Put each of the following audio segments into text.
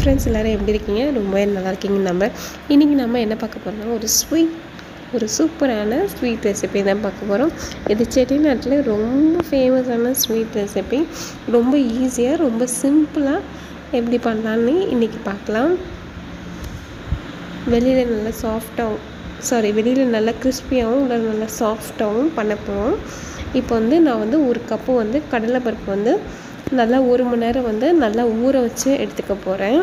friends எல்லோரும் எப்படி இருக்கீங்க ரொம்பவே நல்லா இருக்கீங்க நம்ம இன்றைக்கி நம்ம என்ன பார்க்க போகிறோம்னா ஒரு ஸ்வீட் ஒரு சூப்பரான ஸ்வீட் ரெசிபி தான் பார்க்க போகிறோம் இது செட்டிநாட்டில் ரொம்ப ஃபேமஸான ஸ்வீட் ரெசிபி ரொம்ப ஈஸியாக ரொம்ப சிம்பிளாக எப்படி பண்ணலான்னு இன்றைக்கி பார்க்கலாம் வெளியில் நல்லா சாஃப்டாகவும் சாரி வெளியில் நல்லா கிறிஸ்பியாகவும் உள்ள நல்லா சாஃப்டாகவும் பண்ண போகிறோம் இப்போ வந்து நான் வந்து ஒரு கப்பு வந்து கடலைப்பருப்பு வந்து நல்லா ஒரு மணி நேரம் வந்து நல்லா ஊற வச்சு எடுத்துக்க போகிறேன்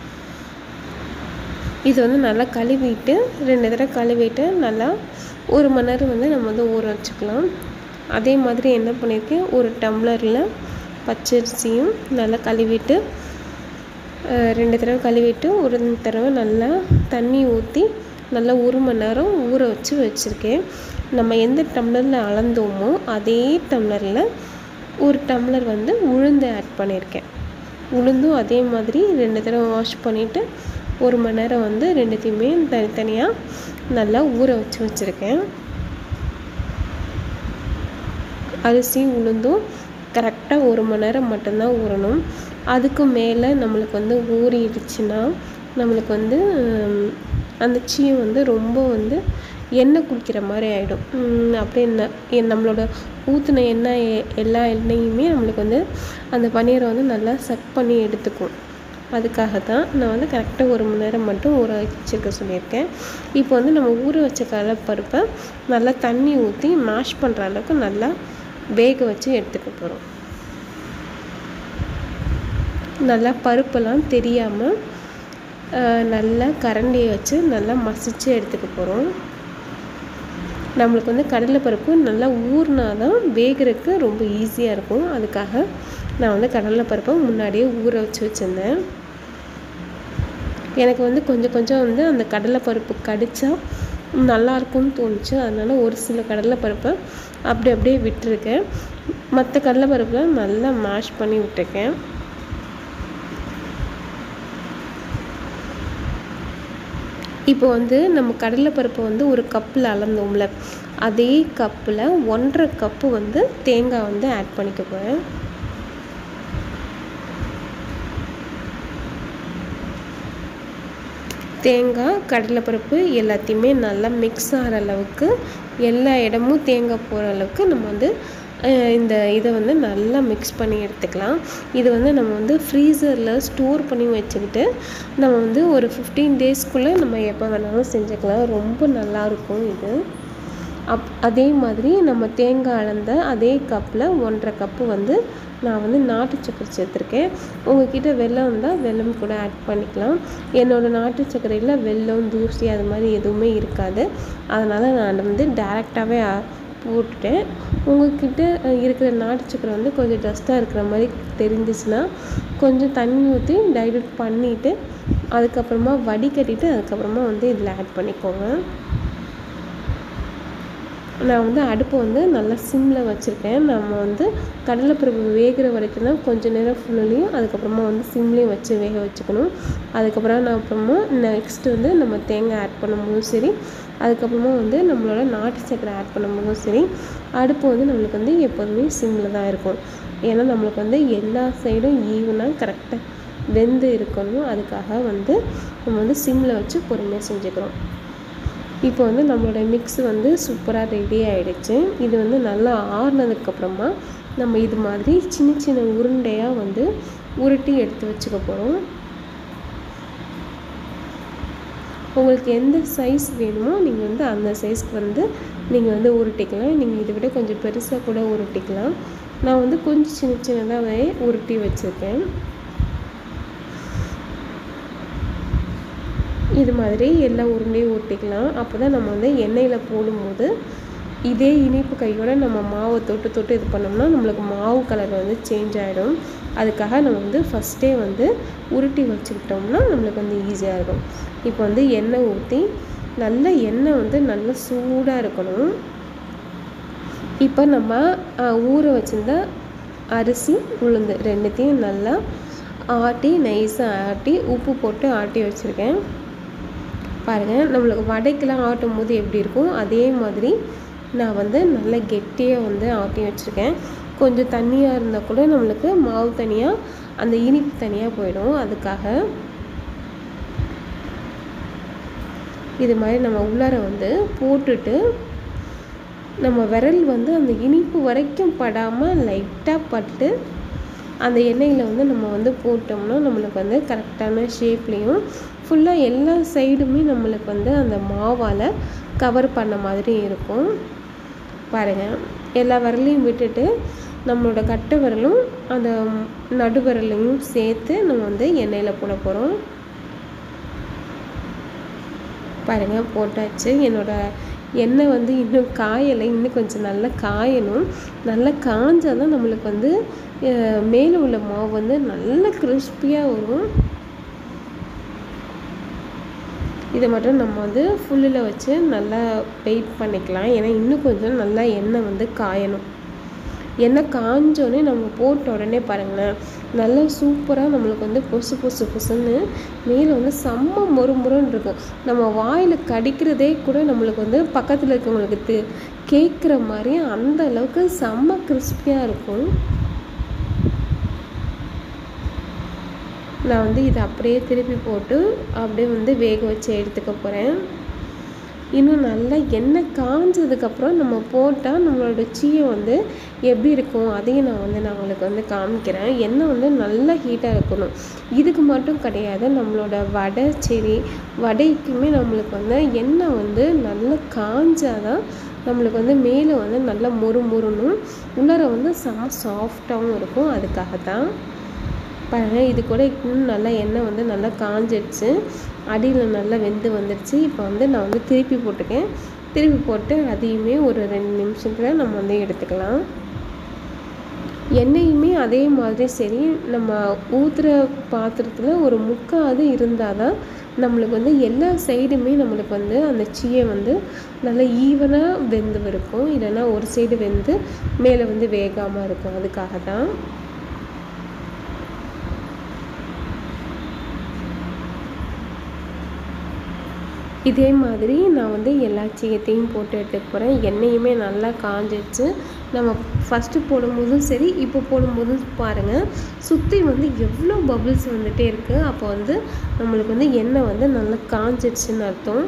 இது வந்து நல்லா கழுவிட்டு ரெண்டு தடவை கழுவிட்டு நல்லா ஒரு மணி நேரம் வந்து நம்ம வந்து ஊற வச்சுக்கலாம் அதே மாதிரி என்ன பண்ணியிருக்கேன் ஒரு டம்ளரில் பச்சரிசியும் நல்லா கழுவிட்டு ரெண்டு தடவை கழுவிட்டு ஒரு தடவை நல்லா தண்ணி ஊற்றி நல்லா ஒரு மணி நேரம் ஊற வச்சு வச்சுருக்கேன் நம்ம எந்த டம்ளரில் அளந்தோமோ அதே டம்ளரில் ஒரு டம்ளர் வந்து உளுந்து ஆட் பண்ணியிருக்கேன் உளுந்தும் அதே மாதிரி ரெண்டு தடவை வாஷ் பண்ணிவிட்டு ஒரு மணி நேரம் வந்து ரெண்டுத்தையுமே தனித்தனியாக நல்லா ஊற வச்சு வச்சுருக்கேன் அரிசி உளுந்தும் கரெக்டாக ஒரு மணி நேரம் மட்டும்தான் ஊறணும் அதுக்கு மேலே நம்மளுக்கு வந்து ஊறிடுச்சுன்னா நம்மளுக்கு வந்து அந்த சீயம் வந்து ரொம்ப வந்து எண்ணெய் குடிக்கிற மாதிரி ஆகிடும் அப்படியே நம்மளோட ஊற்றின எண்ணெய் எல்லா எண்ணெயுமே நம்மளுக்கு வந்து அந்த பன்னீரை வந்து நல்லா சக் பண்ணி எடுத்துக்கும் அதுக்காக தான் நான் வந்து கரெக்டாக ஒரு மணி நேரம் மட்டும் ஊற வச்சுருக்க சொல்லியிருக்கேன் இப்போ வந்து நம்ம ஊற வச்ச கடலைப்பருப்பை நல்லா தண்ணி ஊற்றி மேஷ் பண்ணுற அளவுக்கு நல்லா வேக வச்சு எடுத்துக்க போகிறோம் நல்லா பருப்பெல்லாம் தெரியாமல் நல்லா கரண்டியை வச்சு நல்லா மசித்து எடுத்துக்க போகிறோம் நம்மளுக்கு வந்து கடலைப்பருப்பு நல்லா ஊறினா தான் வேகிறதுக்கு ரொம்ப ஈஸியாக இருக்கும் அதுக்காக நான் வந்து கடலைப்பருப்பை முன்னாடியே ஊற வச்சு வச்சுருந்தேன் எனக்கு வந்து கொஞ்சம் கொஞ்சம் வந்து அந்த கடலைப்பருப்பு கடித்தா நல்லாயிருக்கும்னு தோணுச்சு அதனால் ஒரு சில கடலைப்பருப்பை அப்படி அப்படியே விட்டுருக்கேன் மற்ற கடலைப்பருப்பில் நல்லா மேஷ் பண்ணி விட்டுருக்கேன் இப்போ வந்து நம்ம கடலைப்பருப்பை வந்து ஒரு கப்பில் அளந்தோம்ல அதே கப்பில் ஒன்றரை கப்பு வந்து தேங்காய் வந்து ஆட் பண்ணிக்க போகிறேன் தேங்காய் கடலைப்பருப்பு எல்லாத்தையுமே நல்லா மிக்ஸ் ஆகிற அளவுக்கு எல்லா இடமும் தேங்காய் போகிற அளவுக்கு நம்ம வந்து இந்த இதை வந்து நல்லா மிக்ஸ் பண்ணி எடுத்துக்கலாம் இது வந்து நம்ம வந்து ஃப்ரீசரில் ஸ்டோர் பண்ணி வச்சுக்கிட்டு நம்ம வந்து ஒரு ஃபிஃப்டீன் டேஸ்க்குள்ளே நம்ம எப்போ வேணாலும் செஞ்சுக்கலாம் ரொம்ப நல்லாயிருக்கும் இது அப் அதே மாதிரி நம்ம தேங்காய் அளந்த அதே கப்பில் ஒன்றரை கப்பு வந்து நான் வந்து நாட்டு சக்கரை சேர்த்துருக்கேன் உங்ககிட்ட வெல்லம் இருந்தால் வெல்லம் கூட ஆட் பண்ணிக்கலாம் என்னோடய நாட்டு சர்க்கரையில் வெல்லம் தூசி அது மாதிரி எதுவுமே இருக்காது அதனால் நான் வந்து டேரெக்டாகவே போட்டுட்டேன் உங்கள்கிட்ட இருக்கிற நாட்டு சக்கரை வந்து கொஞ்சம் டஸ்ட்டாக இருக்கிற மாதிரி தெரிஞ்சிச்சுன்னா கொஞ்சம் தண்ணி ஊற்றி டைல்யூட் பண்ணிவிட்டு அதுக்கப்புறமா வடிகட்டிட்டு அதுக்கப்புறமா வந்து இதில் ஆட் பண்ணிக்கோங்க நான் வந்து அடுப்பை வந்து நல்லா சிம்மில் வச்சுருக்கேன் நம்ம வந்து கடலைப்பருப்பு வேகிற வரைக்கும் தான் கொஞ்சம் நேரம் ஃபுல்லையும் அதுக்கப்புறமா வந்து சிம்லேயும் வச்சு வேக வச்சுக்கணும் அதுக்கப்புறம் நான் அப்புறமா நெக்ஸ்ட்டு வந்து நம்ம தேங்காய் ஆட் பண்ணும்போதும் சரி அதுக்கப்புறமா வந்து நம்மளோட நாட்டு சக்கரை ஆட் பண்ணும்போதும் சரி அடுப்பு வந்து நம்மளுக்கு வந்து எப்போதுமே சிம்மில் தான் இருக்கும் ஏன்னா நம்மளுக்கு வந்து எல்லா சைடும் ஈவனாக கரெக்டாக வெந்து இருக்கணும் அதுக்காக வந்து நம்ம வந்து சிம்மில் வச்சு பொறுமையாக செஞ்சுக்கிறோம் இப்போ வந்து நம்மளோட மிக்ஸ் வந்து சூப்பராக ரெடி ஆகிடுச்சு இது வந்து நல்லா ஆறுனதுக்கப்புறமா நம்ம இது மாதிரி சின்ன சின்ன உருண்டையாக வந்து உருட்டி எடுத்து வச்சுக்க போகிறோம் உங்களுக்கு எந்த சைஸ் வேணுமோ நீங்கள் வந்து அந்த சைஸ்க்கு வந்து நீங்கள் வந்து உருட்டிக்கலாம் நீங்கள் இதை விட கொஞ்சம் பெருசாக கூட உருட்டிக்கலாம் நான் வந்து கொஞ்சம் சின்ன சின்னதாகவே உருட்டி வச்சுருக்கேன் இது மாதிரி எல்லா உருண்டையும் ஊற்றிக்கலாம் அப்போ தான் நம்ம வந்து எண்ணெயில் போடும்போது இதே இனிப்பு கையோட நம்ம மாவை தொட்டு தொட்டு இது பண்ணோம்னா நம்மளுக்கு மாவு கலர் வந்து சேஞ்ச் ஆகிடும் அதுக்காக நம்ம வந்து ஃபஸ்ட்டே வந்து உருட்டி வச்சுக்கிட்டோம்னா நம்மளுக்கு வந்து ஈஸியாக இருக்கும் இப்போ வந்து எண்ணெய் ஊற்றி நல்ல எண்ணெய் வந்து நல்லா சூடாக இருக்கணும் இப்போ நம்ம ஊற வச்சுருந்த அரிசி உளுந்து ரெண்டுத்தையும் நல்லா ஆட்டி நைஸாக ஆட்டி உப்பு போட்டு ஆட்டி வச்சுருக்கேன் பாருங்கள் நம்மளுக்கு வடைக்கெலாம் ஆட்டும் போது எப்படி இருக்கும் அதே மாதிரி நான் வந்து நல்லா கெட்டியாக வந்து ஆட்டி வச்சுருக்கேன் கொஞ்சம் தண்ணியாக இருந்தால் கூட நம்மளுக்கு மாவு தனியாக அந்த இனிப்பு தனியாக போயிடும் அதுக்காக இது மாதிரி நம்ம உள்ளார வந்து போட்டுட்டு நம்ம விரல் வந்து அந்த இனிப்பு வரைக்கும் படாமல் லைட்டாக பட்டு அந்த எண்ணெயில் வந்து நம்ம வந்து போட்டோம்னா நம்மளுக்கு வந்து கரெக்டான ஷேப்லேயும் ஃபுல்லாக எல்லா சைடுமே நம்மளுக்கு வந்து அந்த மாவால் கவர் பண்ண மாதிரி இருக்கும் பாருங்கள் எல்லா விரலையும் விட்டுட்டு நம்மளோட கட்டை விரலும் அந்த நடு விரலையும் சேர்த்து நம்ம வந்து எண்ணெயில் போட போகிறோம் பாருங்கள் போட்டாச்சு என்னோட எண்ணெய் வந்து இன்னும் காயலை இன்னும் கொஞ்சம் நல்லா காயணும் நல்லா காஞ்சால் தான் நம்மளுக்கு வந்து மேலே உள்ள மாவு வந்து நல்ல கிறிஸ்பியாக வரும் இதை மட்டும் நம்ம வந்து ஃபுல்லில் வச்சு நல்லா வெயிட் பண்ணிக்கலாம் ஏன்னா இன்னும் கொஞ்சம் நல்லா எண்ணெய் வந்து காயணும் எண்ணெய் காஞ்சோடனே நம்ம போட்ட உடனே பாருங்களேன் நல்லா சூப்பராக நம்மளுக்கு வந்து பொசு பொசு பொசுன்னு மேலே வந்து செம்ம மொறு மொறுன்னு இருக்கும் நம்ம வாயில் கடிக்கிறதே கூட நம்மளுக்கு வந்து பக்கத்தில் இருக்கவங்களுக்கு தெ கேட்குற மாதிரி அந்த அளவுக்கு செம்ம கிறிஸ்பியாக இருக்கும் நான் வந்து இதை அப்படியே திருப்பி போட்டு அப்படியே வந்து வேக வச்சு எடுத்துக்க போகிறேன் இன்னும் நல்லா எண்ணெய் காஞ்சதுக்கப்புறம் நம்ம போட்டால் நம்மளோட சீயை வந்து எப்படி இருக்கும் அதையும் நான் வந்து நான் உங்களுக்கு வந்து காமிக்கிறேன் எண்ணெய் வந்து நல்லா ஹீட்டாக இருக்கணும் இதுக்கு மட்டும் கிடையாது நம்மளோட வடை சரி வடைக்குமே நம்மளுக்கு வந்து எண்ணெய் வந்து நல்லா காஞ்சாதான் நம்மளுக்கு வந்து மேலே வந்து நல்லா மொறு மொறுணும் உள்ளார வந்து செம்ம சாஃப்டாகவும் இருக்கும் அதுக்காக தான் பாருங்கள் இது கூட இன்னும் நல்லா எண்ணெய் வந்து நல்லா காஞ்சிடுச்சு அடியில் நல்லா வெந்து வந்துடுச்சு இப்போ வந்து நான் வந்து திருப்பி போட்டுக்கேன் திருப்பி போட்டு அதையுமே ஒரு ரெண்டு நிமிஷத்தில் நம்ம வந்து எடுத்துக்கலாம் எண்ணெயுமே அதே மாதிரி சரி நம்ம ஊற்றுற பாத்திரத்தில் ஒரு முக்காது இருந்தால் தான் நம்மளுக்கு வந்து எல்லா சைடுமே நம்மளுக்கு வந்து அந்த சீயை வந்து நல்லா ஈவனாக வெந்து இருக்கும் இல்லைன்னா ஒரு சைடு வெந்து மேலே வந்து வேகாமல் இருக்கும் அதுக்காக தான் இதே மாதிரி நான் வந்து எல்லா சீயத்தையும் போட்டு எடுத்துக்க போகிறேன் எண்ணெயுமே நல்லா காஞ்சிடுச்சு நம்ம ஃபஸ்ட்டு போடும்போதும் சரி இப்போ போடும்போதும் பாருங்கள் சுற்றி வந்து எவ்வளோ பபிள்ஸ் வந்துகிட்டே இருக்குது அப்போ வந்து நம்மளுக்கு வந்து எண்ணெய் வந்து நல்லா காஞ்சிடுச்சுன்னு அர்த்தம்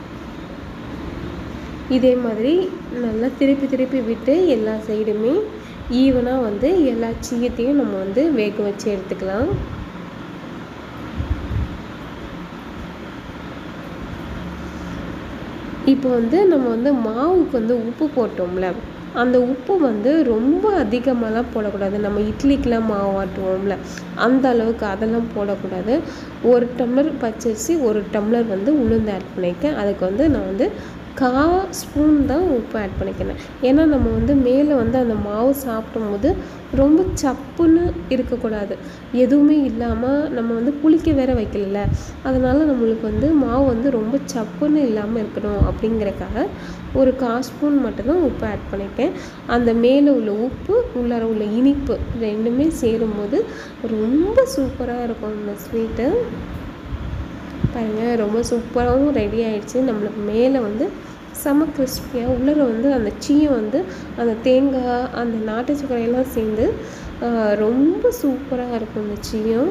இதே மாதிரி நல்லா திருப்பி திருப்பி விட்டு எல்லா சைடுமே ஈவனாக வந்து எல்லா சீயத்தையும் நம்ம வந்து வேக வச்சு எடுத்துக்கலாம் இப்போ வந்து நம்ம வந்து மாவுக்கு வந்து உப்பு போட்டோம்ல அந்த உப்பு வந்து ரொம்ப அதிகமாகலாம் போடக்கூடாது நம்ம இட்லிக்கெலாம் மாவு ஆட்டுவோம்ல அந்த அளவுக்கு அதெல்லாம் போடக்கூடாது ஒரு டம்ளர் பச்சரிசி ஒரு டம்ளர் வந்து உளுந்து ஆட் பண்ணியிருக்கேன் அதுக்கு வந்து நான் வந்து கா ஸ்பூன் தான் உப்பு ஆட் பண்ணிக்கிறேன் ஏன்னா நம்ம வந்து மேலே வந்து அந்த மாவு சாப்பிடும்போது ரொம்ப சப்புன்னு இருக்கக்கூடாது எதுவுமே இல்லாமல் நம்ம வந்து புளிக்க வேற வைக்கல அதனால் நம்மளுக்கு வந்து மாவு வந்து ரொம்ப சப்புன்னு இல்லாமல் இருக்கணும் அப்படிங்கிறக்காக ஒரு கா ஸ்பூன் மட்டும்தான் உப்பு ஆட் பண்ணியிருக்கேன் அந்த மேலே உள்ள உப்பு உள்ளார உள்ள இனிப்பு ரெண்டுமே சேரும்போது ரொம்ப சூப்பராக இருக்கும் இந்த ஸ்வீட்டு பாருங்கள் ரொம்ப சூப்பராகவும் ரெடி ஆயிடுச்சு நம்மளுக்கு மேலே வந்து செம கிறிஸ்பியாக உள்ளர வந்து அந்த சீயம் வந்து அந்த தேங்காய் அந்த நாட்டு சர்க்கரையெல்லாம் சேர்ந்து ரொம்ப சூப்பராக இருக்கும் இந்த சீயம்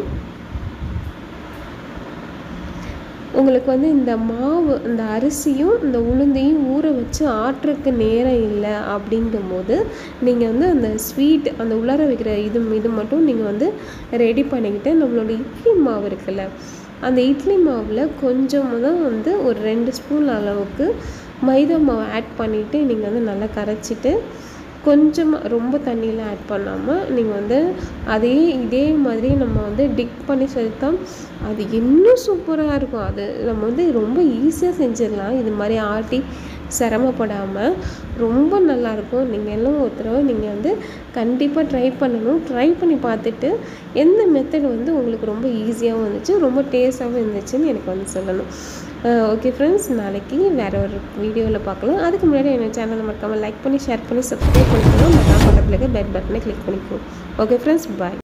உங்களுக்கு வந்து இந்த மாவு இந்த அரிசியும் இந்த உளுந்தையும் ஊற வச்சு ஆட்டுறதுக்கு நேரம் இல்லை அப்படிங்கும்போது நீங்கள் வந்து அந்த ஸ்வீட் அந்த உள்ளார வைக்கிற இது இது மட்டும் நீங்கள் வந்து ரெடி பண்ணிக்கிட்டு நம்மளோட இட்லி மாவு இருக்குல்ல அந்த இட்லி மாவில் கொஞ்சமாக தான் வந்து ஒரு ரெண்டு ஸ்பூன் அளவுக்கு மைதா மாவு ஆட் பண்ணிவிட்டு நீங்கள் வந்து நல்லா கரைச்சிட்டு கொஞ்சமாக ரொம்ப தண்ணியெலாம் ஆட் பண்ணாமல் நீங்கள் வந்து அதே இதே மாதிரி நம்ம வந்து டிக் பண்ணி சேர்த்தா அது இன்னும் சூப்பராக இருக்கும் அது நம்ம வந்து ரொம்ப ஈஸியாக செஞ்சிடலாம் இது மாதிரி ஆட்டி சிரமப்படாமல் ரொம்ப நல்லாயிருக்கும் நீங்கள் எல்லாம் ஒரு தடவை நீங்கள் வந்து கண்டிப்பாக ட்ரை பண்ணணும் ட்ரை பண்ணி பார்த்துட்டு எந்த மெத்தட் வந்து உங்களுக்கு ரொம்ப ஈஸியாகவும் இருந்துச்சு ரொம்ப டேஸ்ட்டாகவும் இருந்துச்சுன்னு எனக்கு வந்து சொல்லணும் ஓகே ஃப்ரெண்ட்ஸ் நாளைக்கு வேறு ஒரு வீடியோவில் பார்க்கலாம் அதுக்கு முன்னாடி என்னோட சேனலை மறக்காமல் லைக் பண்ணி ஷேர் பண்ணி சப்ஸ்கிரைப் பண்ணிக்கணும் மறக்காம பக்கத்தில் பெல் பட்டனை கிளிக் பண்ணிக்கணும் ஓகே ஃப்ரெண்ட்ஸ் பாய்